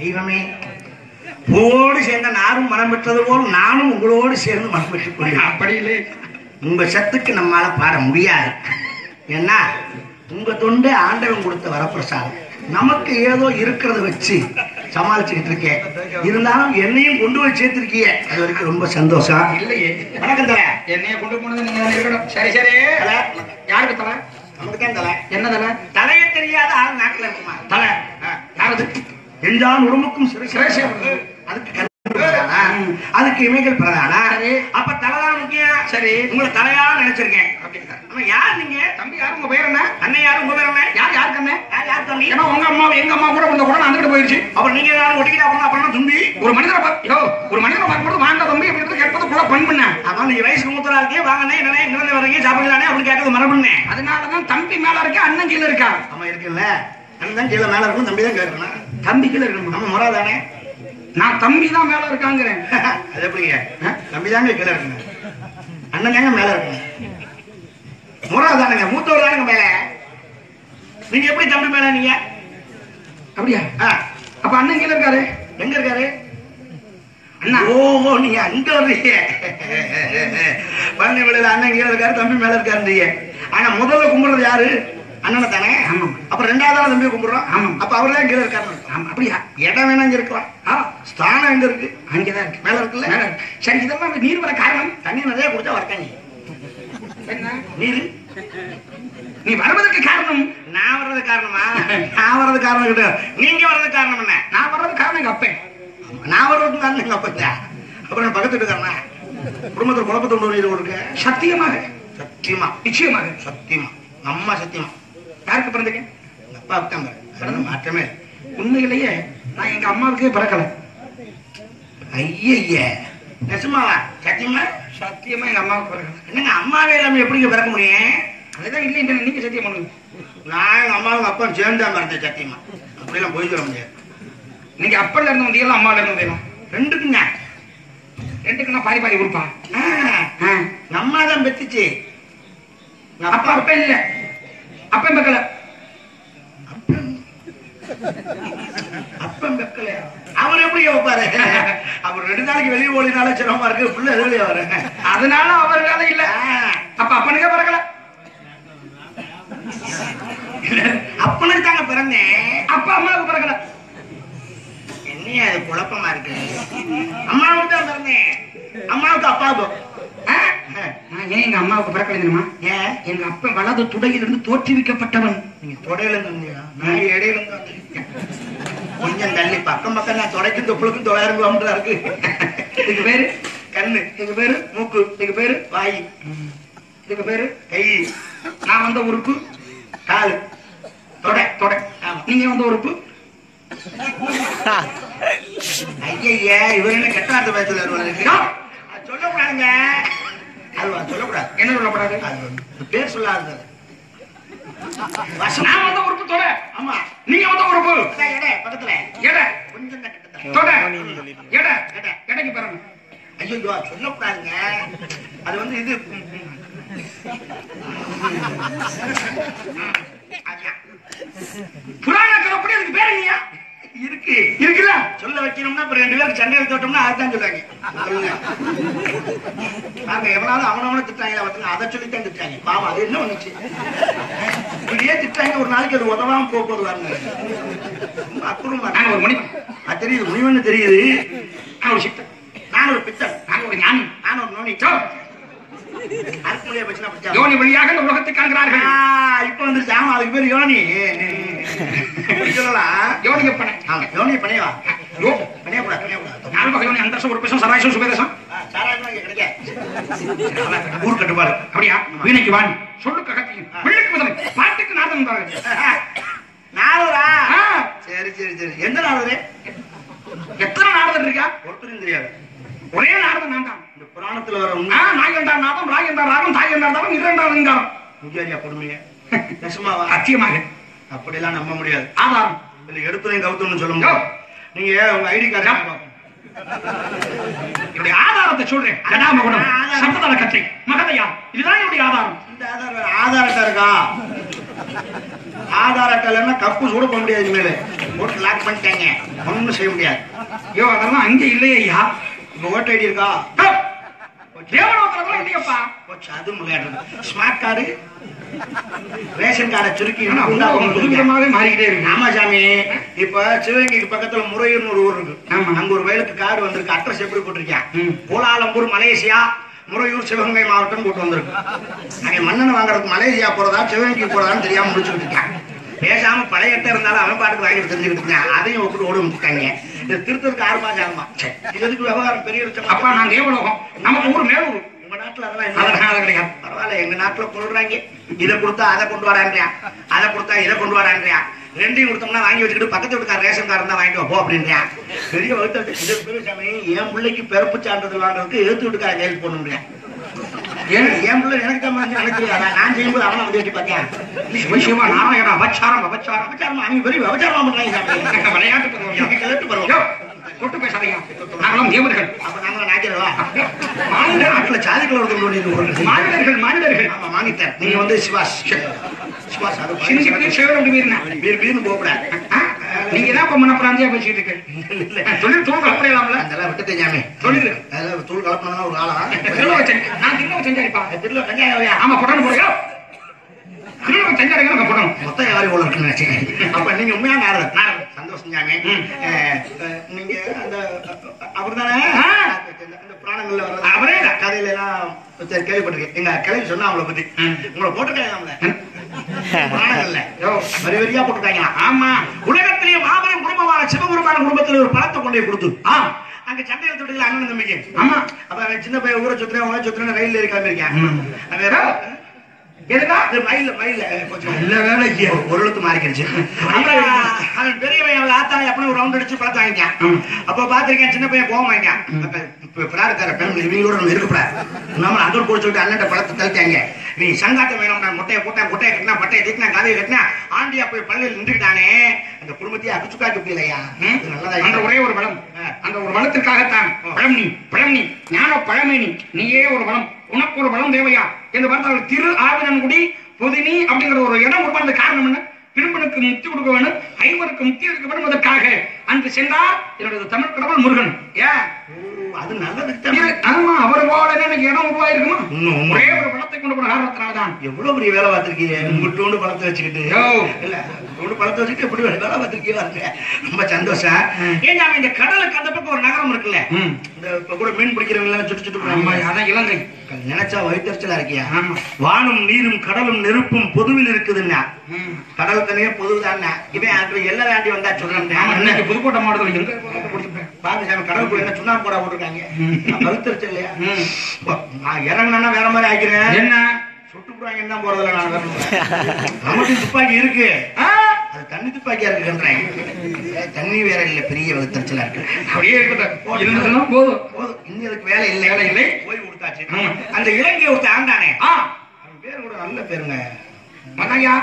தெய்வமே பூவோடு சேர்ந்த நாரும் மனம் பெற்றது போல் நானும் உங்களோடு சேர்ந்து மனம் பெற்றுக் கொள்கிறேன் அப்படி இல்லை உங்க சத்துக்கு நம்மால பாட முடியாது ஏன்னா உங்க தொண்டு ஆண்டவன் கொடுத்த வரப்பிரசாதம் நமக்கு ஏதோ இருக்கிறத வச்சு சமாளிச்சுக்கிட்டு இருக்கேன் இருந்தாலும் என்னையும் கொண்டு போய் சேர்த்திருக்கீங்க அது வரைக்கும் ரொம்ப சந்தோஷம் இல்லையே வணக்கம் தலை என்னைய கொண்டு போனது நீங்க தான் இருக்கணும் சரி சரி தலை யாருக்கு தலை நமக்கு தான் தலை என்ன தலை தலையே தெரியாத ஆள் நாட்டில் இருக்குமா தலை ஆ. யாரது எஞ்சான் உடம்புக்கும் சிறுசு சிரசே. அதுக்கு கருப்பு பிரதானா? அதுக்கு இமைகள் பிரதானா சரி. அப்ப தலைதான் முக்கியம் சரி. உங்களை தலையா நினைச்சிருக்கேன் அப்படிங்களா? ஆமா யார் நீங்க தம்பி யாரு உங்க பேர் என்ன அண்ணன் யாரும் உங்க பேர் என்ன யார் யாருக்கு என்ன யார் யார் தம்பி ஏன்னா உங்க அம்மா எங்க அம்மா கூட கொண்ட கூட வந்துட்டு போயிருச்சு அப்புறம் நீங்க யாரும் ஒட்டிக்கிட்டு அப்புறம் அப்புறம் தும்பி ஒரு மனிதரை பார்த்து யோ ஒரு மனிதரை பார்க்கும்போது வாங்க தம்பி அப்படின்னு கேட்பது கூட பண் பண்ண அதான் நீங்க வயசுக்கு மூத்தரா இருக்கே வாங்கண்ணே என்னண்ணே இங்கிருந்து வரீங்க சாப்பிடலானே அப்படின்னு கேட்கறது மரபுண்ணே அதனாலதான் தம்பி மேல இருக்க அண்ணன் கீழ இருக்கா ஆமா இருக்குல்ல அண்ணன் தான் கீழே மேல இருக்கணும் தம்பி தான் கேட்கணும் தம்பி கீழ இருக்கணும் நம்ம முறை தானே நான் தம்பி தான் மேல இருக்காங்கிறேன் அது எப்படிங்க தம்பி தாங்க கீழே இருக்கணும் அண்ணன் தாங்க மேல இருக்கணும் முறை தானுங்க மூத்தவர் தானுங்க மேல நீங்க எப்படி தம்பி மேல நீங்க அப்படியா ஆ, அப்ப அண்ணன் கீழ இருக்காரு எங்க இருக்காரு அண்ணா ஓஹோ நீங்க அங்க வர்றீங்க பண்ணை விளையில அண்ணன் கீழே இருக்காரு தம்பி மேல இருக்காருன்றீங்க ஆனா முதல்ல கும்பிடுறது யாரு அண்ணனை தானே ஆமாம். அப்ப ரெண்டாவது தம்பி கும்பிடுறோம் ஆமாம். அப்ப அவர் தான் கீழே இருக்காரு ஆமா, அப்படியா இடம் வேணா இங்க இருக்கலாம் ஆ, ஸ்தானம் எங்க இருக்கு அங்கதான் இருக்கு மேல இருக்குல்ல மேல இருக்கு. சரி இதெல்லாம் நீர் வர காரணம் தண்ணி நிறைய குடிச்சா வரக்காங்க என்ன நீரு நீ வருவதற்கு காரணம் நான் வர்றது காரணமா நான் வர்றது காரணம் கிடையாது நீங்க வர்றது காரணம் என்ன நான் வர்றது காரணம் எங்க அப்பேன் நான் வர்றது காரணம் எங்க அப்பத்தா அப்புறம் நான் பக்கத்து வீட்டுக்காரனா குடும்பத்தில் குழப்பத்தை கொண்டு வந்து இருக்கு சத்தியமாக சத்தியமா நிச்சயமாக சத்தியமா நம்ம சத்தியமா யாருக்கு பிறந்தீங்க எங்க அப்பா தான் பாரு மாற்றமே இல்லை. உண்மையிலேயே நான் எங்க அம்மாவுக்கே பிறக்கல ஐயய்ய நெசமாவா சத்தியமா சத்தியமா எங்க அம்மாவுக்கு பிறக்கல என்னங்க அம்மாவே இல்லாம எப்படிங்க பிறக்க முடியும் அதுதான் இல்லை நீங்க சத்தியம் பண்ணுங்க நான் எங்க அம்மாவும் அப்பா சேர்ந்தா பிறந்தேன் சத்தியமா அப்படிலாம் போய் சொல்ல முடியாது நீங்க அப்பல்ல இருந்து வந்தீங்களா அம்மால இருந்து வந்தீங்களா ரெண்டுக்குங்க ரெண்டுக்கு நான் பாதி பாதி கொடுப்பா ஆ, நம்மளை தான் பெத்துச்சு எங்க அப்பா அப்ப இல்ல அப்ப பிறக்கல அப்பன் பெக்கல அவர் எப்படி வைப்பாரு அவர் ரெண்டு நாளைக்கு வெளியே ஓடினாலும் சிரமமா இருக்கு புள்ள எதுலயே அவரு அதனால அவர் வேலை இல்ல அப்ப அப்பனுக்கே பிறக்கல அப்பனுக்கு தாங்க பிறந்தேன் அப்ப அம்மாவுக்கு பிறக்கல என்னையா அது குழப்பமா இருக்கு அம்மாவுக்கு தான் பிறந்தேன் அம்மாவுக்கு அப்பாவுக்கும் ஆ? நான் ஏன் எங்க அம்மாவுக்கு பிறக்கல தெரியுமா ஏன் எங்க அப்பன் வலது துடையிலிருந்து தோற்றுவிக்கப்பட்டவன் நீங்க தொடையில இருந்து வந்தீங்களா? நான் இடையில இருந்து வந்தேன். கொஞ்சம் தள்ளி பக்கம் பக்கம் நான் தொடைக்கும் தொப்புளுக்கும் தொள்ளாயிரம் கிலோமீட்டர் இருக்கு இதுக்கு பேரு கண்ணு இதுக்கு பேரு மூக்கு இதுக்கு பேரு வாய் இதுக்கு பேரு கை நான் வந்த உறுப்பு கால் தொடை தொடை ஆமா. நீங்க வந்த உறுப்பு ஐயா இவர் என்ன கெட்ட வார்த்தை பேசல யோ, அது சொல்லக்கூடாதுங்க அது சொல்லக்கூடாது என்ன சொல்லப்படாது அது வந்து பேர் சொல்லாதது வசனம் நான் வந்த உறுப்பு தொடை ஆமா நீங்க வந்த உறுப்பு அதான் எடை பக்கத்துல எடை கொஞ்சம் தான் கிட்டத்தட்ட. தொடை எடை எடை. எடைக்கு பிறகு ஐயோ சொல்லக்கூடாதுங்க அது வந்து இது அதான். புராணத்தில் அப்படி அதுக்கு பேர் இல்லையா இருக்கு இருக்குல்ல சொல்ல வைக்கணும்னா இப்ப ரெண்டு பேருக்கு சண்டை எடுத்து விட்டோம்னா அதுதான் சொல்றாங்க சொல்லுங்க. பாருங்க எவனாலும் அவனவன திட்டாங்களா வந்து அதை சொல்லித்தான் திட்டாங்க பாவம் அது என்ன ஒண்ணுச்சு இப்படியே திட்டாங்க ஒரு நாளைக்கு அது உதவாம போக போது பாருங்க ரொம்ப அக்குறமா நாங்க ஒரு மணி அது தெரியுது முனிவன்னு தெரியுது நான் ஒரு சித்தன் நான் ஒரு பித்தன் நாங்க ஒரு ஞானி நான் ஒரு நோனி சோ, அருக்குமொழியை பச்சுனா பிடிச்சா யோனி வழியாக இந்த உலகத்தை காண்கிறார்கள் இப்ப வந்துருச்சு ஆமா அதுக்கு பேர் யோனி இப்படி சொல்லலாம் யோனியப்பனை ஆமா யோனி பணையவா யோ பணையக்கூடாது பணையக்கூடாது நாலு வகை யோனி அந்தரசம் ஒரு பேசம் சராயசம் சுபேதசம் சாராயமா இங்க கிடைக்காது ஊர் கட்டுப்பாடு அப்படியா வீணைக்கு வாணி சொல்லுக்கு அகத்தியும் வில்லுக்கு முதலை பாட்டுக்கு நாதம் பாருங்க நாளூரா ஆ, சரி சரி சரி எந்த நாளூரு எத்தனை நாரதர் இருக்கா ஒருத்தரும் தெரியாது ஒரே நாரதன் நான் தான் இந்த புராணத்துல வர ஆ, உண்மை நாய் என்றார் நாதம் ராய் என்றார் ராகம் தாய் என்றார் தாரம் இரண்டாம் லிங்காரம் முக்கியா கொடுமைய நெசமாவா சத்தியமாக அப்படியெல்லாம் நம்ப முடியாது ஆதாரம் இதுல எடுத்துரையும் கவுத்துன்னு சொல்ல முடியும் நீங்க உங்க ஐடி கார்டு என்னுடைய ஆதாரத்தை சொல்றேன் கடாமகுடம் சம்பதன கத்தை மகதையா இதுதான் என்னுடைய ஆதாரம் இந்த ஆதார் வேற ஆதாரத்தா இருக்கா ஆதார் அட்டை இல்லைன்னா கப்பு சூட போக முடியாது இனிமேல் போட்டு லாக் பண்ணிட்டாங்க ஒன்றும் செய்ய முடியாது ஐயோ அதெல்லாம் அங்கே இல்லையே ஐயா இப்போ ஓட்டர் ஐடி இருக்கா தேவலோகத்துல இல்லையப்பா போச்சு அது விளையாடுறது ஸ்மார்ட் கார்டு ரேஷன் கார்டை சுருக்கி ஆனா உண்டா அவங்க கொண்டு வந்துருங்க. புதுவிதமாவே மாறிக்கிட்டே இருக்கு ஆமா சாமி இப்ப சிவகங்கைக்கு பக்கத்துல முறையூர்னு ஒரு ஊர் இருக்கு ஆமா. அங்க ஒரு வயலுக்கு கார்டு வந்திருக்கு அட்ரஸ் எப்படி போட்டிருக்கேன் ம். கோலாலம்பூர் மலேசியா முறையூர் சிவகங்கை மாவட்டம் போட்டு வந்திருக்கு அங்க மண்ணெண்ணெய் வாங்குறதுக்கு மலேசியா போறதா சிவகங்கைக்கு போறதான்னு தெரியாம முடிச்சுக்கிட்டு இருக்கேன் பேசாம பழைய எட்ட இருந்தாலும் அவன் பாட்டுக்கு வாங்கிட்டு தெரிஞ்சுக்கிட்டு இருக்கான் அதையும் ஒப்பிட்டு ஓடி வந்துட்டாங்க இது திருத்தருக்கு ஆறு மாசம் ஆகுமா சரி, இது எதுக்கு விவகாரம் பெரிய விஷயம் அப்பா நான் தேவலோகம் நமக்கு ஊர் மேலூர் உங்க நாட்டுல அதெல்லாம் அதனால என்ன அது கிடையாது பரவாயில்ல எங்க நாட்டுல கொள்றாங்க இதை கொடுத்தா அதை கொண்டு வரான்றியா அதை கொடுத்தா இதை கொண்டு வரான்றியா ரெண்டையும் கொடுத்தோம்னா வாங்கி வச்சுக்கிட்டு பக்கத்து வீட்டுக்கார ரேஷன் கார்டு தான் வாங்கிட்டு வா, போ அப்படின்றியா பெரிய வகுத்து இது பெரிய சாமி என் பிள்ளைக்கு பிறப்பு சான்றிதழ் வாங்குறதுக்கு எழுத்து வீட்டுக்கார கையில் போட முடியாது ஏன் என் பிள்ளை எனக்கு தான் வந்து எனக்கு அதான் நான் செய்யும்போது அவனை வந்து வச்சு பார்த்தேன் சிவசிவா நாராயணா அபச்சாரம் அபச்சாரம் விபச்சாரமா அவங்க பெரிய விபச்சாரமா பண்றாங்க சாமி விளையாட்டு பருவம் கிளட்டு பருவம் ஐயோ, தொட்டு பேசாதீங்க நாங்களும் தேவர்கள் அப்ப நாங்களும் நாக்கிறவா மாநில நாட்டுல சாதிக்குள்ள ஒருத்தர் மாநிலர்கள் மாநிலர்கள் ஆமா வாங்கிட்டேன் நீங்க வந்து சிவாஸ் சிவாஸ் அது சிந்திக்கு சேவரம் வீரனா பீர் பீர்னு போகக்கூடாது நீங்க தான் இப்ப முன்ன பிராந்தியா பேசிட்டு இருக்கு இல்ல தொழில் தூள் கலப்படையலாம்ல அதெல்லாம் விட்டு ஜாமி சொல்லிடு. அதெல்லாம் தூள் கலப்பனா ஒரு ஆளா திரும்ப செஞ்சு நான் திரும்ப செஞ்சாரிப்பா திருல கஞ்சாயா ஆமா புடனு போடுங்க திரும்ப செஞ்சாருங்க நம்ம புடணும் மொத்தம் யாரும் இவ்வளவு இருக்குன்னு நினைச்சேன் அப்ப நீங்க உண்மையா நாரதர் நாரதர். சந்தோஷம் ஜாமி ம். அஹ், அஹ், நீங்க அந்த அவர் தானே ஆ. இந்த புராணங்கள்ல வர்றது அவரே தான். கதையில எல்லாம் சரி, கேள்விப்பட்டிருக்கேன் எங்க கிளவி சொன்னா அவங்கள பத்தி ம். உங்களை போட்டிருக்காங்க அவங்கள புராணங்கள்ல யோ, வரி வரியா போட்டுருக்காங்க ஆமா உலகத்திலேயே மாபெரும் குடும்பமான சிவபெருமான குடும்பத்துல ஒரு பழத்தை கொண்டு போய் கொடுத்து ஆ அங்க சண்டையில் தொட்டில அண்ணன் தம்பிக்கு ஆமா அப்ப அவன் சின்ன பையன் ஊரை சுத்துறேன் உங்களை சுத்துறேன் ரயில்ல ஏறி கிளம்பிருக்கேன் ம். அவன் வேற எதுக்கா அது மயில மயில கொஞ்சம் நல்ல வேலை ஐயா. ஒரு- ஒரு எழுத்து மாறிக்கிடுச்சு அப்புறம் அவன் பெரியவன் அவள் ஆத்தாவை அப்படி ஒரு ரவுண்ட் அடிச்சு பழத்தை வாங்கிட்டான் ம். அப்ப பாத்திருக்கேன் சின்ன பையன் கோவம் வாங்கிட்டான் அப்ப இப்ப பிராடுக்கார பெண் இவங்களோட நம்ம இருக்கக்கூடாது நம்ம அங்கே போய் சொல்லிட்டு அண்ணன் பழத்தை தள்ளிட்டாங்க நீ சங்காட்டம் வேணும் நான் முட்டையை போட்டேன் முட்டையை கட்டினா பட்டையை தீட்டினா கதையை கட்டினா ஆண்டியா போய் பள்ளியில் நின்றுக்கிட்டானே அந்த குடும்பத்தையே அடிச்சுக்காட்டு முடியலையா ம்? இது நல்லதா அந்த இல்லையா? ஒரே ஒரு வளம் அந்த ஒரு வளத்திற்காகத்தான் பழம் நீ பழம் நீ ஞான பழமேனி நீயே ஒரு வளம் உனக்கு ஒரு வளம் தேவையா என்று பார்த்தால் திரு ஆவினன்குடி பொதினி அப்படிங்கிற ஒரு இடம் உருவானது காரணம் என்ன திரும்பனுக்கு முக்தி கொடுக்க வேண்டும் ஐவருக்கு முக்தி அளிக்க வேண்டும் என்பதற்காக அங்கு சென்றார் என்னுடைய தமிழ் கடவுள் முருகன் ஏன் ஓ, அது நல்லதுக்கு தான் இது- ஆமா அவர் போல எனக்கு இடம் உருவாயிருக்குமா உண்மை, உண்மை. ஒரே ஒரு வளத்தை கொண்டு போன காரணத்தினால்தான் எவ்வளவு பெரிய வேலை பார்த்திருக்கீங்க உங்கள்கிட்ட பழத்தை வச்சுக்கிட்டு யோ. இல்ல உங்கள்கிட்ட பழத்தை வச்சுக்கிட்டு எப்படி வேலை வேலை பார்த்திருக்கீங்க ரொம்ப சந்தோஷம் ஏன் சாமி, இந்த கடலுக்கு அந்த பக்கம் ஒரு நகரம் இருக்குல்ல ம். இந்த இப்ப கூட மீன் பிடிக்கிறவங்க எல்லாம் சுட்டு சுட்டு ஆமா, போறாங்க அதான் இலங்கை நினைச்சா வயிற்றுச்சலா இருக்கியா ஆமா. வானும் நீரும் கடலும் நெருப்பும் பொதுவில் இருக்குதுன்னா ம். கடல் தனியே பொதுதானே இவன் அப்புறம் எல்லாம் தாண்டி வந்தா ஆமா, சொல்றேன் இன்னைக்கு புதுக்கோட்டை மாவட்டத்தில் எங்க போனாலும் பிடிச்சிருப்பேன். பாருங்க சாமி கடலுக்குள்ள என்ன சுண்ணாம்பு போடா போட்டிருக்காங்க ம். வலுத்துருச்சு இல்லையா ம். அப்ப நான் இறங்கினா வேற மாதிரி ஆக்கிறேன் என்ன சுட்டு போடுவாங்கன்னு தான் போறதில்ல நான் வேற நமக்கு துப்பாக்கி இருக்கு ஆ, அது தண்ணி துப்பாக்கியா இருக்குன்றேன் தண்ணி வேற இல்ல பெரிய வலுத்தறிச்சலா இருக்கு அப்படியே இருக்கட்டும் இருந்ததுன்னா போதும் போதும் இன்னும் அதுக்கு வேலை இல்லை வேலை இல்லை. போய் கொடுத்தாச்சு ஆமா. அந்த இலங்கை ஒருத்தன் ஆண்டானே ஆ அவன் பேர் கூட நல்ல பேருங்க மதாயா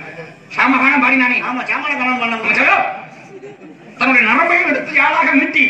சாமகான பாடி நானே ஆமா சாமான கணம் பண்ண சொல்லோ தன்னுடைய நரம்பையும் எடுத்து யாழாக மீட்டி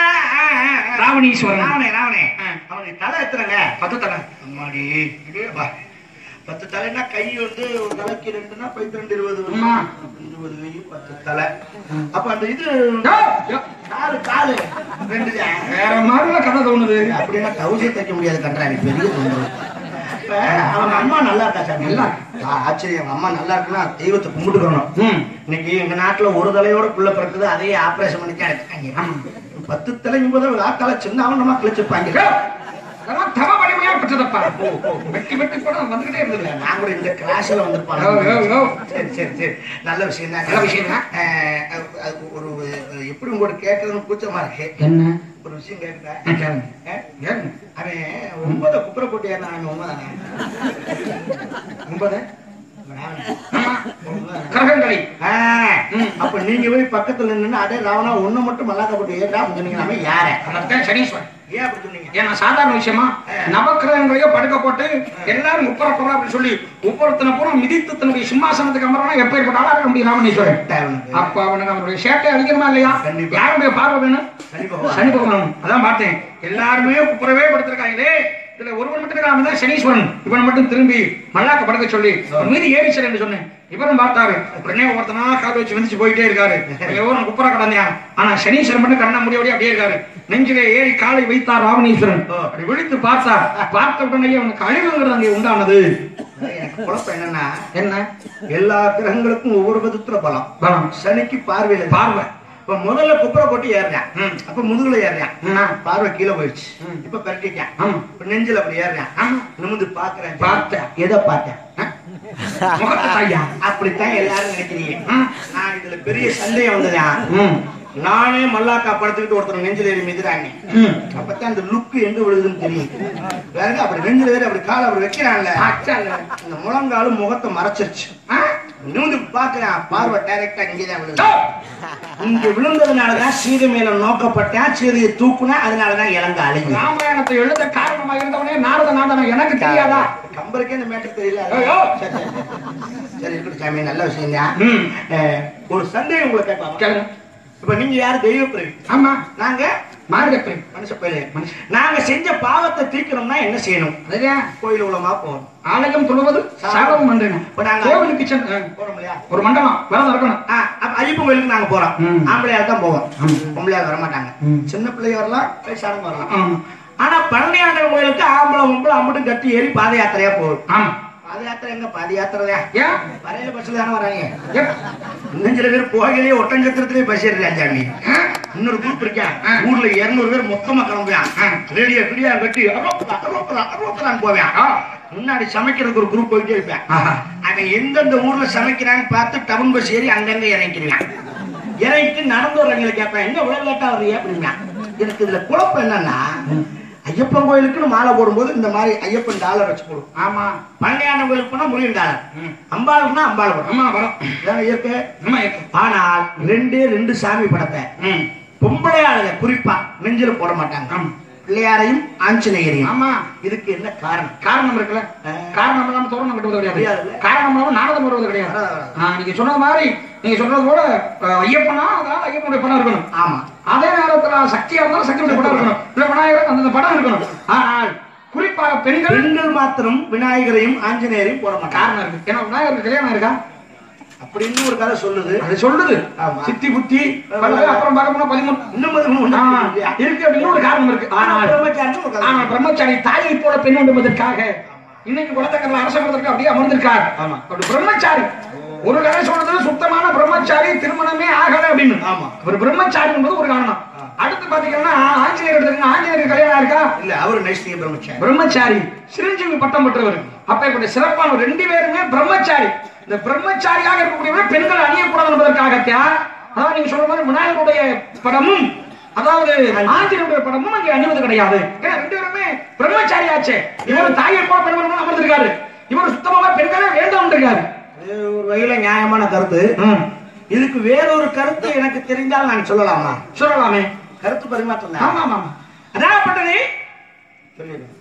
ராவணீஸ்வரன் ராவணே ராவணே ஆ. அவனுக்கு தலை எத்தனைங்க பத்து தலை அம்மாடி வா. பத்து தலைன்னா கை வந்து ஒரு தலைக்கு ரெண்டுன்னா பைத்திரண்டு இருபது வரும். ஆமா. இருபது கை பத்து தலை அப்ப அந்த இது யோ, யோ, நாலு காலு ரெண்டு தான். வேற மாதிரில கதை தோணுது அப்படின்னா கவுசியை தைக்க முடியாது கன்றாவி பெரிய தொந்தரவு இப்ப அவங்க அம்மா நல்லா இருக்கா சாமி நல்லா. ஆ, ஆச்சரியம் அவங்க அம்மா நல்லா இருக்குன்னா தெய்வத்தை கும்பிட்டுக்கணும் ம். இன்னைக்கு எங்க நாட்டுல ஒரு தலையோட புள்ள பிறக்குது அதையே ஆபரேஷன் பண்ணி தான் எடுத்துக்காங்க ஆமா. பத்து தலைக்கும் போது ஆத்தால சின்ன அவனமா கிழிச்சிருப்பாங்க யோ, அதெல்லாம் தவ வலிமையா பெற்றதப்பா வெட்டி வெட்டி கூட வந்துகிட்டே இருந்தது நான் கூட இந்த கிளாஸ்ல யோ, யோ, வந்திருப்பாங்க யோ. சரி சரி சரி நல்ல விஷயம் தான் நல்ல விஷயம் தான். ஒரு ஒரு- எப்படி உங்கள்கிட்ட கேட்கறதுன்னு கூச்சமா இருக்கு என்ன ஒரு விஷயம் கேட்குறேன் ஆ, கேளுங்க. கேளுங்க. அவன் ஒன்பத குப்புற போட்டு ஏறினா அவன் ஒன்பதானே ஒன்பது அவன் ஆமா. ஒன்பதானே? கிரகங்களை ஆ, ம். அப்ப நீங்க போய் பக்கத்துல நின்னு அடே ராவணா ஒண்ணு மட்டும் மல்லாக்க போட்டு ஏறா சொன்னீங்க நம்ம யார அதத்தான் சனீஸ்வரன் ஏன் அப்படி சொன்னீங்க ஏன்னா சாதாரண விஷயமா நவக்கிரகங்களையோ படுக்க போட்டு எல்லாரும் உப்பர போறா அப்படின்னு சொல்லி ஒவ்வொருத்தனை பூரா மிதித்து தன்னுடைய சிம்மாசனத்துக்கு அமரனா எப்பேற்பட்ட ஆளா இருக்க முடியும் ராமணீஸ்வரன் அவனுக்கு. அப்ப அவனுக்கு அவனுடைய சேட்டை அழிக்கணுமா இல்லையா கண்டிப்பா. யாருடைய பார்வை வேணும் சனி பகவான். சனி பகவான் அதான் பார்த்தேன் எல்லாருமே குப்புறவே படுத்திருக்காங்களே இதுல ஒருவன் மட்டும் அவன் தான் சனீஸ்வரன் இவன் மட்டும் திரும்பி மல்லாக்க படுக்க சொல்லி அவன் மீது ஏறிச்சல் என்று சொன்னேன் இவரும் பார்த்தாரு உடனே ஒருத்தனா கால் வச்சு வந்துச்சு போயிட்டே இருக்காரு எவரும் குப்புற கடந்தான் ஆனா சனீஸ்வரன் மட்டும் கண்ண முடியோடி அப்படியே இருக்காரு நெஞ்சிலே ஏறி காலை வைத்தார் ராவணீஸ்வரன் அப்படி விழித்து பார்த்தார் பார்த்த உடனே அவனுக்கு அழிவுங்கிறது அங்கே உண்டானது எனக்கு குழப்பம் என்னன்னா என்ன எல்லா கிரகங்களுக்கும் ஒவ்வொரு விதத்துல பலம் பலம் சனிக்கு பார்வையில பார்வை இப்ப முதல்ல குப்புற போட்டு ஏறுறான் ம். அப்ப முதுகுல ஏறுறான் ம். பார்வை கீழே போயிடுச்சு ம். இப்ப பரட்டிட்டான் ஆமா. இப்ப நெஞ்சில அப்படி ஏறுறான் ஆமா. நிமிந்து பாக்குறேன் பார்த்தேன். எதை பார்த்தேன் முகத்தை தாயா அப்படித்தான் எல்லாரும் நினைக்கிறீங்க ம். நான் இதுல பெரிய சந்தேகம் வந்ததா ம். நானே மல்லாக்கா படுத்துக்கிட்டு ஒருத்தர் நெஞ்சில ஏறி மிதிராங்க ம். அப்பதான் அந்த லுக்கு எங்க விழுதுன்னு தெரியும் வேற அப்படி நெஞ்சில ஏறி அப்படி காலை அப்படி வைக்கிறான்ல அச்சால. அந்த முழங்காலும் முகத்தை மறைச்சிருச்சு ஆ? நிமிந்து பாக்குறேன் பார்வை டைரக்டா இங்கதான் விழுது ஓ! இங்க விழுந்ததுனாலதான் சீதை மேல நோக்கப்பட்டேன் சீதையை தூக்குனா அதனாலதான் இலங்க அழிஞ்சு ராமாயணத்தை எழுத காரணமா இருந்தவனே நாரத நாதனா எனக்கு தெரியாதா கம்பருக்கே இந்த மேட்டர் தெரியல ஐயோ! சரி, சரி. சரி இருக்கட்டும் சாமி நல்ல விஷயம் தான் ம். ஒரு சந்தேகம் உங்களை கேட்பாங்க கேளுங்க. இப்ப நீங்க யாரு தெய்வ பிறவி ஆமா நாங்க மார்கப்பேன் மனுஷ பயில நாங்க செஞ்ச பாவத்தை தீர்க்கணும்னா என்ன செய்யணும் அதுதான் கோயில் உலமா போகணும் ஆலயம் தொழுவது சாபம் மண்டனம் இப்ப நாங்க- கோவிலுக்கு சென்று போறோம் இல்லையா ஒரு மண்டபம் விரதம் இருக்கணும் ஆ, அப்ப ஐயப்பன் கோயிலுக்கு நாங்க போறோம் ம். ஆம்பளையார் தான் போவோம் ம். பொம்பளையார் வர மாட்டாங்க ம். சின்ன பிள்ளைங்க வரலாம் வயசானவங்க வரலாம் ஆமா ஆனா பழனி ஆண்டவர் கோயிலுக்கு ஆம்பளை பொம்பளை அம்பட்டும் கட்டி ஏறி பாத யாத்திரையா போகும் ஆமா பாத யாத்திரை எங்க பாத யாத்திரை தான் ஏன் வரையில பஸ்ல தானே வராங்க ஏன்? இன்னும் சில பேர் போகையிலேயே ஒட்டஞ்சத்திரத்திலேயே பஸ் ஏறுறான் சாமி இன்னொரு குரூப் இருக்கான் ஆ. ஊர்ல இருநூறு பேர் மொத்தமா கிளம்புவான் ஆ. ரேடியோ பிடியா கட்டி அரோப்பலாம் அரோப்பலாம் அரோப்பலாம் போவான் ஆ. முன்னாடி சமைக்கிறதுக்கு ஒரு குரூப் போயிட்டே இருப்பேன் ஆஹா. அவன் எந்தெந்த ஊர்ல சமைக்கிறான்னு பார்த்து டவுன் பஸ் ஏறி அங்கங்க இறங்கிடுவான் இறங்கிட்டு நடந்து வரவங்களை கேட்பேன் எங்க இவ்வளவு லேட்டா வர்றீங்க அப்படின்னா எனக்கு இதுல குழப்பம் என்னன்னா ஐயப்பன் கோயிலுக்குன்னு மாலை போடும்போது இந்த மாதிரி ஐயப்பன் டாலர் வச்சு போடுவோம் ஆமா பழனியான கோயிலுக்கு போனா முருகன் டாலர் ம். அம்பாளுக்குன்னா அம்பாள் படம் ஆமா வரும் இதான இயற்கை ஆமா இருக்கு ஆனால் ரெண்டே ரெண்டு சாமி படத்தை ம். பொம்பளை ஆளுங்க குறிப்பா நெஞ்சில போட மாட்டாங்க ஆமா. பிள்ளையாரையும் ஆஞ்சநேயரையும் ஆமா இதுக்கு என்ன காரணம் காரணம் இருக்குல்ல ஆ. காரணம் இல்லாம தோரணம் கட்டுவது கிடையாது கிடையாதுல்ல. காரணம் இல்லாம நாடகம் வருவது கிடையாது வராது, வராது. ஆ, நீங்க சொன்னது மாதிரி நீங்க சொல்றது போல ஆ, ஐயப்பனா அதாவது ஐயப்பனுடைய படம் இருக்கணும் ஆமா அதே நேரத்துல சக்தியா இருந்தாலும் சக்தியுடைய படம் இருக்கணும் இல்ல விநாயகர் அந்த படம் இருக்கணும் ஆனால் குறிப்பாக பெண்கள் பெண்கள் மாத்திரம் விநாயகரையும் ஆஞ்சநேயரையும் போட மாட்டாங்க காரணம் இருக்கு ஏன்னா விநாயகருக்கு கல்யாணம் இருக்கா அப்படின்னு ஒரு கதை சொல்லுது அது சொல்லுது ஆமா. சித்தி புத்தி பல்லு, அப்புறம் பார்க்க போனா பதிமூணு இன்னும் அது ஒண்ணு ஆ, இருக்கு. இருக்கு அப்படின்னு ஒரு காரணம் இருக்கு ஆனா ஆனால் பிரம்மச்சாரின்னு ஒரு கதை ஆனால் பிரம்மச்சாரி தாயை போல பெண் வேண்டும் என்பதற்காக இன்னைக்கு குலத்தக்கரில் அரச குலத்திற்கு அப்படியே அமர்ந்திருக்கார் ஆமா. அப்படி பிரம்மச்சாரி ஒரு கதை சொல்றது சுத்தமான பிரம்மச்சாரி திருமணமே ஆகல அப்படின்னு ஆமா. ஒரு பிரம்மச்சாரி என்பது ஒரு காரணம் ஆ. அடுத்து பாத்தீங்கன்னா ஆஞ்சநேயர் எடுத்துக்கங்க ஆஞ்சநேயர் கல்யாணம் இருக்கா இல்ல அவரு நைஷ்டிக பிரம்மச்சாரி பிரம்மச்சாரி சிரஞ்சீவி பட்டம் பெற்றவர் அப்ப இப்படி சிறப்பான ரெண்டு பேருமே பிரம்மச்சாரி இந்த பிரம்மச்சாரியாக இருக்கக்கூடியவர் பெண்கள் அணியக்கூடாது என்பதற்காகத்தான் அதாவது நீங்க சொல்ற மாதிரி விநாயகருடைய படமும் அதாவது ஆஞ்சநேயருடைய படமும் அங்கே அணிவது கிடையாது ஏன்னா ரெண்டு பேருமே பிரம்மச்சாரி ஆச்சே இவர் தாயை போல பெண் வரணும் அமர்ந்திருக்காரு இவர் சுத்தமாக பெண்களே வேண்டாம் இருக்காரு இது ஒரு வகையில நியாயமான கருத்து இதுக்கு வேறொரு கருத்து எனக்கு தெரிந்தால் நான் சொல்லலாமா சொல்லலாமே கருத்து பரிமாற்றம் ஆமா தான். ஆமா அதாகப்பட்டது சொல்லிடுறேன்.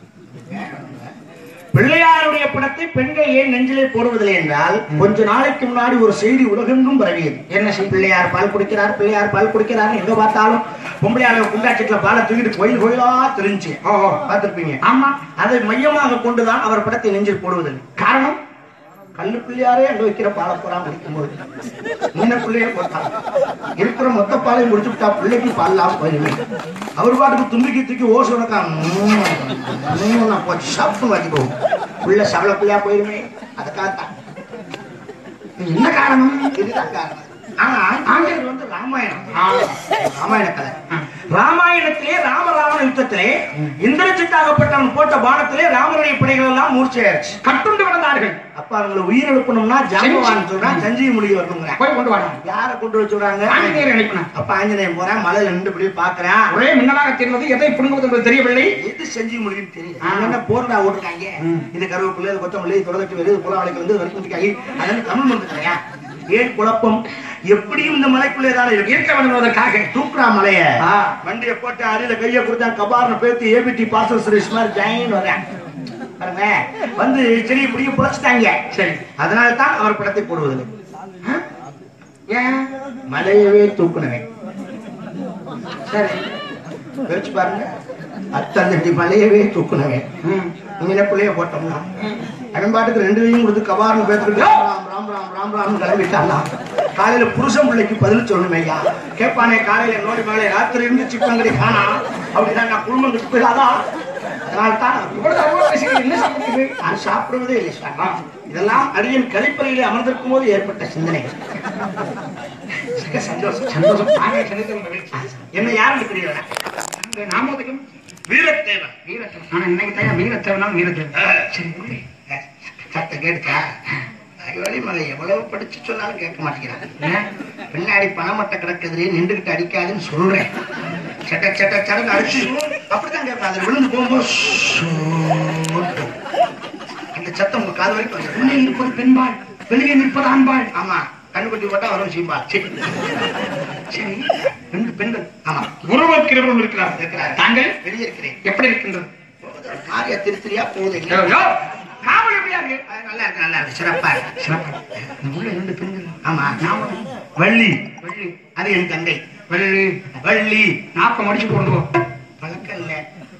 பிள்ளையாருடைய படத்தை பெண்கள் ஏன் நெஞ்சிலே போடுவதில்லை என்றால் கொஞ்ச நாளைக்கு முன்னாடி ஒரு செய்தி உலகெங்கும் பரவியது என்ன செய்தி பிள்ளையார் பால் குடிக்கிறார் பிள்ளையார் பால் குடிக்கிறார் எங்க பார்த்தாலும் பொம்பளையார குண்டாச்சத்துல பாலை தூக்கிட்டு கோயில் கோயிலா தெரிஞ்சு ஓஹோ பார்த்திருப்பீங்க ஆமா அதை மையமாக கொண்டுதான் அவர் படத்தை நெஞ்சில் போடுவதில்லை காரணம் கல்லு பிள்ளையாரே அங்க வைக்கிற பாலை பூரா குடிக்கும்போது மீன பிள்ளையே போட்டான் இருக்கிற மொத்த பாலையும் முடிச்சு விட்டா பிள்ளைக்கு பால் இல்லாம போயிருமே அவர் பாட்டுக்கு தும்பிக்கி தூக்கி ஓசு உனக்கா போச்சு சாப்பிட்டு வாங்கி போகும் பிள்ளை சவள பிள்ளையா போயிருமே அதுக்காகத்தான் என்ன காரணம் இதுதான் காரணம் ஆனா ஆஞ்சநேயர் வந்து ராமாயணம் ஆ. ராமாயண கதை ராமாயணத்திலே ராமராவண யுத்தத்திலே இந்திரஜித்தாகப்பட்டவன் போட்ட பானத்திலே ராமனுடைய படைகள் எல்லாம் மூர்ச்சையாச்சு கட்டுண்டு விழுந்தார்கள் அப்ப அவங்களை உயிர் எழுப்பணும்னா ஜாம்பவான் சொல்றான் சஞ்சீவி முடி வரணுங்கிறான் போய் கொண்டு வாங்க யார கொண்டு வச்சு விடுறாங்க ஆஞ்சநேயர் அனுப்பினார் அப்ப ஆஞ்சநேயன் போறான் மலையில நின்று இப்படி பாக்குறான் ஒரே மின்னலாக தெரிவது எதை புடுங்குவது என்பது தெரியவில்லை எது செஞ்சு முடியும் தெரியும் ஆ. அவங்க என்ன போர்டா ஓட்டுருக்காங்க ம். இது கருவேப்பிள்ளை இது கொத்தமல்லி இது தொடர்ச்சி வருது புல வளைக்கு வந்து வரைக்கும் இருக்காங்க அதனால தமிழ் வந்துட்டாயா ஏன் குழப்பம் எப்படியும் இந்த மலைக்குள்ளே தான் இருக்கு இருக்க வேண்டும் என்பதற்காக தூக்குறா மலைய ஆ. வண்டியை போட்டு அடியில கைய கொடுத்தான் கபார்னு பேத்து ஏபிடி பார்சல் சர்வீஸ் மாதிரி ஜாயின் வரேன் பாருங்க வந்து சரி இப்படியே புழைச்சிட்டாங்க சரி அதனால தான் அவர் படத்தை போடுவதில்லை ஏன் மலையவே தூக்குனவன் சரி யோசிச்சு பாருங்க அத்தந்தட்டி மலையவே தூக்குனவன் ம். நீங்க என்ன பிள்ளைய போட்டோம்னா ம். அவன் பாட்டுக்கு ரெண்டு கையும் கொடுத்து கபார்னு பேத்துக்கிட்டு ராம் ராம் ராம் ராம் ராம் கிளம்பிட்டானா காலையில புருஷன் பிள்ளைக்கு பதில் சொல்லணும் ஐயா கேட்பானே காலையில நோடி மேலே ராத்திரி இருந்து சிப்பங்கடி காணா அப்படிதான் நான் குடும்பம் கிட்ட போயிடாதா அதனால தான் இவ்வளவு அவ்வளவு பேசுறீங்க. என்ன சாப்பிடுறீங்க? நான் சாப்பிடுவதே இல்லை சார் இதெல்லாம் அடியன் கழிப்பறையிலே அமர்ந்திருக்கும் போது ஏற்பட்ட சிந்தனை மிக சந்தோஷம் சந்தோஷம். நானே சந்தித்த உங்க வீழ்ச்சி. என்ன யாருன்னு தெரியல அந்த நாமத்துக்கும் வீரத்தேவன் வீரத்தேவன். ஆனா இன்னைக்கு தான் வீரத்தேவனாலும் வீரத்தேவன். சரி, உள்ளே. சத்த கேட்டுக்கா வழிமலை எவ்வளவு படிச்சு சொன்னாலும் கேட்க மாட்டேங்கிறான் ஏன்? பின்னாடி பணமட்டை கிடக்குதுலே நின்றுகிட்டு அடிக்காதுன்னு சொல்றேன் சட்ட சட்ட சடங்கு அடிச்சு அப்படித்தான் கேட்பேன் அதுல விழுந்து போகும்போது சோட்டு. அந்த சத்தம் உங்க காது வரைக்கும் வந்துடும். உள்ளே இருப்பது பெண்பாள் வெளியே நிற்பது ஆண்பாள் ஆமா கண்ணுக்குட்டி போட்டா வரும் சீம்பா சரி சரி ரெண்டு பெண்கள் ஆமா உருவக்கிறவரும் இருக்கிறார் இருக்கிறார். தாங்கள் வெளியே இருக்கிறேன் எப்படி இருக்கின்றது மாரியா திருத்திரியா போகுது யோ, யோ, காவல் எப்படியா இருக்கு அது நல்லா இருக்கு நல்லா இருக்கு சிறப்பா இருக்கு சிறப்பு. இந்த உள்ள இரண்டு பெண்கள் ஆமா ஞாபகம் வள்ளி வெள்ளி அது என் தங்கை வெள்ளி வள்ளி நாப்பம் அடிச்சு போடுவோம் பழக்கம் இல்ல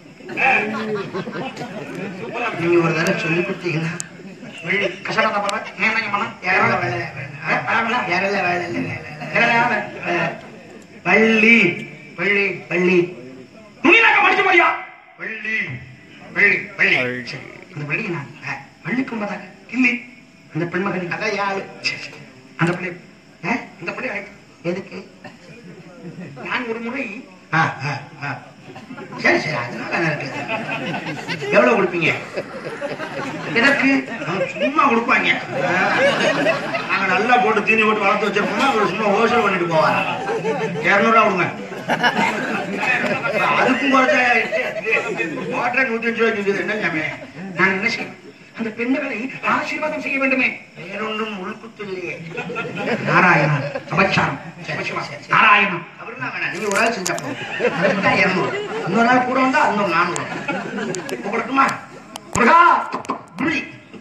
நீங்க ஒரு தடவை சொல்லி கொடுத்தீங்கன்னா வெள்ளி கசடத்தை போற நேரம் மனம் யாரெல்லாம் வேலை வேலை யாரெல்லாம் வேலை இல்லை வேலை இல்லை. வேலை. வள்ளி வெள்ளி வள்ளி துணிநாக்க மடிச்சு போடியா வள்ளி வெள்ளி வெள்ளி சரி அந்த வெள்ளி நான் ஆ, வெள்ளிக்கும் பார்த்தாங்க கிள்ளி அந்த பெண்மகன் அதான் யாரு சரி, சரி. அந்த பிள்ளை ஆ? அந்த பிள்ளை அழைத்து. எதுக்கு நான் ஒரு முறை ஆ, ஆ, ஆ. சரி சரி அதனால என்ன இருக்குது எவ்வளவு கொடுப்பீங்க எதற்கு அவங்க சும்மா கொடுப்பாங்க ஆ. நாங்க நல்லா போட்டு தீனி போட்டு வளர்த்து வச்சிருப்போம்னா அவர் சும்மா ஹோல்சேல் பண்ணிட்டு போவார் இரநூறுவா கொடுங்க அதுக்கும் குறைச்சா வாட்டர் நூத்தி அஞ்சு ரூபாய்க்கு விக்குது. என்ன சாமி நான் என்ன செய்ய அந்த பெண்களை ஆசீர்வாதம் செய்ய வேண்டுமே வேறொன்றும் உள்குத்து இல்லையே நாராயணா அபச்சாரம் சிவசிவா. நாராயணா அப்படின்னா வேணாம் நீங்க ஒரு ஆள் செஞ்சா போதும் அதுக்கு தான் இரநூறு இன்னொரு நாள் கூட வந்தா இன்னொரு நானூறு கொடுக்குமா முருகா புள்ளி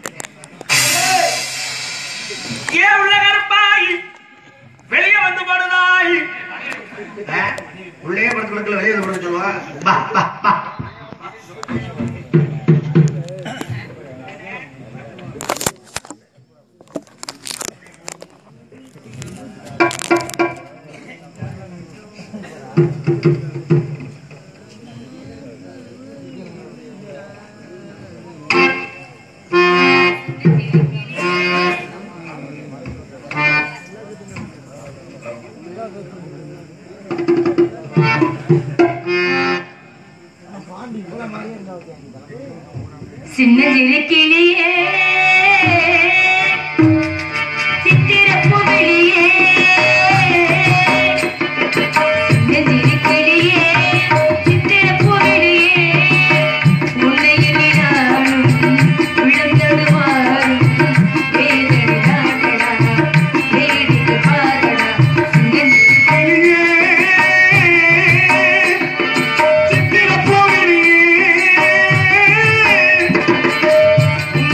ஏன் உள்ள கருப்பாய் வெளியே வந்து படுதாய் ஆ? உள்ளே படுத்து கிடக்கல வெளியே வந்து படுக்க சொல்லுவா பா பா பா சின்ன கிளியே சித்திரப்பு வெளியே சின்ன கிளியே சித்திரப்பு வெளியே உன்னை எண்ணினாலும் உள்ளம் தடுமாறும் வேதனை தாண்டடா வேடிக்கை பாரடா சின்ன கிளியே சித்திரப்பு வெளியே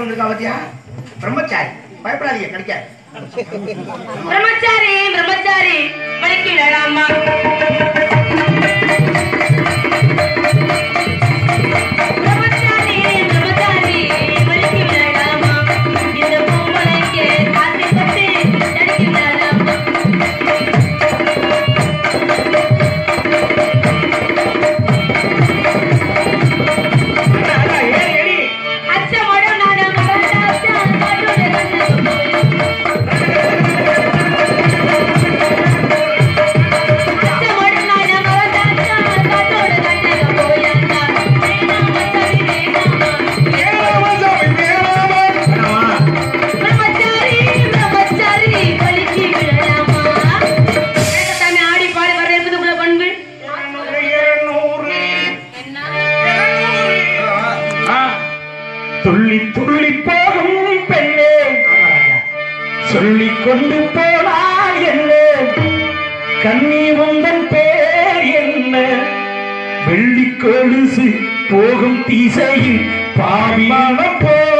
வந்திருக்கா பத்தியா பிரம்மச்சாரி பயப்படாதீங்க கிடைக்காது பிரம்மச்சாரி பிரம்மச்சாரி வலிக்கு விடலாமா பிரம்மச்சாரி பிரம்மச்சாரி வலிக்கு விடலாமா இந்த பூமலைக்கு காத்து பட்டு தடுக்கி விடலாமா அச்சமோட நாடம் கண்டாச்சா காட்டோட கண்ணு அச்சமோட நாடம் கண்டாச்சா காட்டோட கண்ணு போயாச்சா வேணாமா சரி வேணாமா பிரம்மச்சாரி பிரம்மச்சாரி பலிக்கு விடலாமா சாமி ஆடி பாடி வர என்பதுக்குள்ள பண்பு என்ன துள்ளி துள்ளி போகும் பெண்ணே சொல்லிக் கொண்டு போனார் என்ன கண்ணி உந்தன் பேர் என்ன வெள்ளி கொலுசு போகும் திசையில் பாவிமான போ